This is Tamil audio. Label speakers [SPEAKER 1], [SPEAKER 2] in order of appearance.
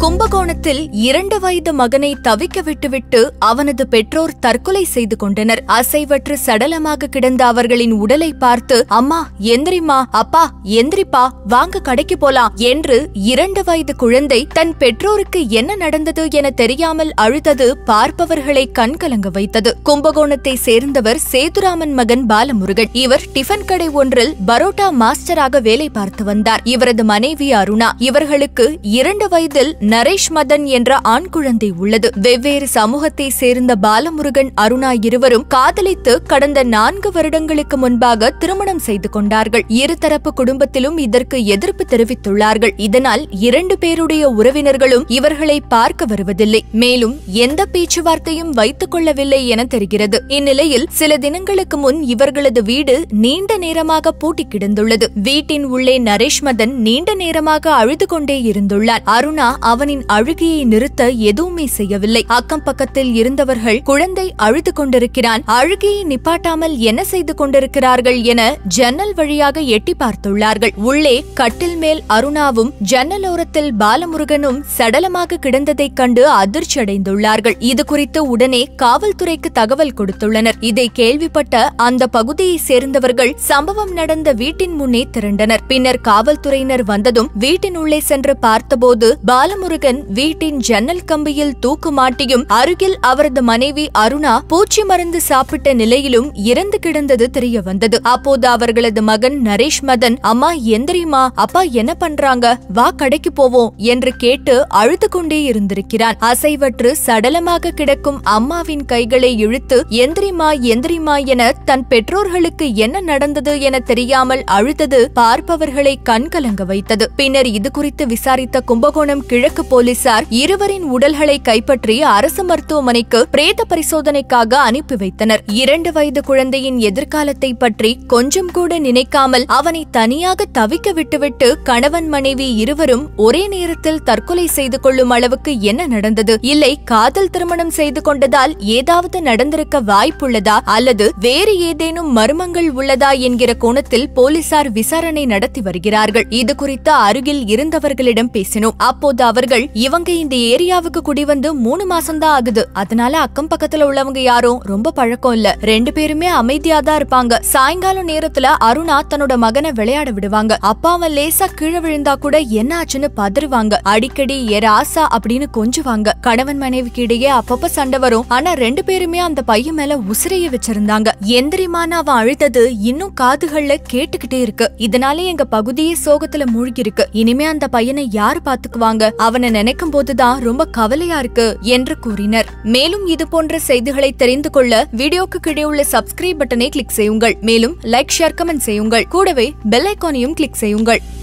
[SPEAKER 1] கும்பகோணத்தில் இரண்டு வயது மகனை தவிக்க விட்டுவிட்டு அவனது பெற்றோர் தற்கொலை செய்து கொண்டனர் அசைவற்று சடலமாக கிடந்த அவர்களின் உடலை பார்த்து அம்மா எந்திரிமா அப்பா எந்திரிப்பா வாங்க கடைக்கு போலாம் என்று இரண்டு வயது குழந்தை தன் பெற்றோருக்கு என்ன நடந்தது என தெரியாமல் அழுதது பார்ப்பவர்களை கண்கலங்க வைத்தது கும்பகோணத்தை சேர்ந்தவர் சேதுராமன் மகன் பாலமுருகன் இவர் டிஃபன் கடை ஒன்றில் பரோட்டா மாஸ்டராக வேலை பார்த்து வந்தார் இவரது மனைவி அருணா இவர்களுக்கு இரண்டு வயதில் நரேஷ் மதன் என்ற ஆண் குழந்தை உள்ளது வெவ்வேறு சமூகத்தை சேர்ந்த பாலமுருகன் அருணா இருவரும் காதலித்து கடந்த நான்கு வருடங்களுக்கு முன்பாக திருமணம் செய்து கொண்டார்கள் இருதரப்பு குடும்பத்திலும் இதற்கு எதிர்ப்பு தெரிவித்துள்ளார்கள் இதனால் இரண்டு பேருடைய உறவினர்களும் இவர்களை பார்க்க வருவதில்லை மேலும் எந்த பேச்சுவார்த்தையும் வைத்துக் கொள்ளவில்லை என தெரிகிறது இந்நிலையில் சில தினங்களுக்கு முன் இவர்களது வீடு நீண்ட நேரமாக பூட்டி கிடந்துள்ளது வீட்டின் உள்ளே நரேஷ் மதன் நீண்ட நேரமாக அழுது கொண்டே இருந்துள்ளார் அருணா அவனின் அழுகையை நிறுத்த எதுவுமே செய்யவில்லை அக்கம் பக்கத்தில் இருந்தவர்கள் குழந்தை அழுது கொண்டிருக்கிறான் அழுகையை நிப்பாட்டாமல் என்ன செய்து கொண்டிருக்கிறார்கள் என ஜன்னல் வழியாக எட்டி பார்த்துள்ளார்கள் உள்ளே கட்டில் மேல் அருணாவும் ஜன்னலோரத்தில் பாலமுருகனும் சடலமாக கிடந்ததைக் கண்டு அதிர்ச்சி அடைந்துள்ளார்கள் இது குறித்து உடனே காவல்துறைக்கு தகவல் கொடுத்துள்ளனர் இதை கேள்விப்பட்ட அந்த பகுதியை சேர்ந்தவர்கள் சம்பவம் நடந்த வீட்டின் முன்னே திரண்டனர் பின்னர் காவல்துறையினர் வந்ததும் வீட்டின் உள்ளே சென்று பார்த்தபோது பாலமுருகன் வீட்டின் ஜன்னல் கம்பியில் தூக்கு மாட்டியும் அருகில் அவரது மனைவி அருணா பூச்சி மருந்து சாப்பிட்ட நிலையிலும் இறந்து கிடந்தது தெரிய வந்தது அப்போது அவர்களது மகன் நரேஷ் மதன் அம்மா எந்திரிமா அப்பா என்ன பண்றாங்க வா கடைக்கு போவோம் என்று கேட்டு அழுது கொண்டே இருந்திருக்கிறான் அசைவற்று சடலமாக கிடக்கும் அம்மாவின் கைகளை இழுத்து எந்திரிமா எந்திரிமா என தன் பெற்றோர்களுக்கு என்ன நடந்தது என தெரியாமல் அழுதது பார்ப்பவர்களை கண்கலங்க வைத்தது பின்னர் இது குறித்து விசாரித்த கும்பகோணம் கிழக்கு போலீசார் இருவரின் உடல்களை கைப்பற்றி அரசு மருத்துவமனைக்கு பிரேத பரிசோதனைக்காக அனுப்பி வைத்தனர் இரண்டு வயது குழந்தையின் எதிர்காலத்தை பற்றி கொஞ்சம் கூட நினைக்காமல் அவனை தனியாக தவிக்க விட்டுவிட்டு கணவன் மனைவி இருவரும் ஒரே நேரத்தில் தற்கொலை செய்து கொள்ளும் அளவுக்கு என்ன நடந்தது இல்லை காதல் திருமணம் செய்து கொண்டதால் ஏதாவது நடந்திருக்க வாய்ப்புள்ளதா அல்லது வேறு ஏதேனும் மர்மங்கள் உள்ளதா என்கிற கோணத்தில் போலீசார் விசாரணை நடத்தி வருகிறார்கள் இது குறித்து அருகில் இருந்தவர்களிடம் பேசினோம் அப்போது அவர்கள் இவங்க இந்த ஏரியாவுக்கு குடி வந்து மூணு மாசம்தான் ஆகுது அதனால அக்கம் பக்கத்துல உள்ளவங்க யாரும் ரொம்ப பழக்கம் இல்ல ரெண்டு பேருமே அமைதியா தான் இருப்பாங்க சாயங்காலம் நேரத்துல அருணா தன்னோட மகனை விளையாட விடுவாங்க அப்பா அவன் லேசா கீழே விழுந்தா கூட என்ன ஆச்சுன்னு பதறுவாங்க அடிக்கடி ஏ ராசா அப்படின்னு கொஞ்சுவாங்க கணவன் மனைவிக்கு இடையே அப்பப்ப சண்டை வரும் ஆனா ரெண்டு பேருமே அந்த பையன் மேல உசிரைய வச்சிருந்தாங்க எந்திரிமான அவன் அழுதது இன்னும் காதுகள்ல கேட்டுக்கிட்டே இருக்கு இதனாலே எங்க பகுதியே சோகத்துல மூழ்கி இருக்கு இனிமே அந்த பையனை யாரு பாத்துக்குவாங்க அவனை நினைக்கும் போதுதான் ரொம்ப கவலையா இருக்கு என்று கூறினர் மேலும் இது போன்ற செய்திகளை தெரிந்து கொள்ள வீடியோக்கு கீழே உள்ள சப்ஸ்கிரைப் பட்டனை கிளிக் செய்யுங்கள் மேலும் லைக் ஷேர் கமெண்ட் செய்யுங்கள் கூடவே பெல் ஐக்கானையும் கிளிக் செய்யுங்கள்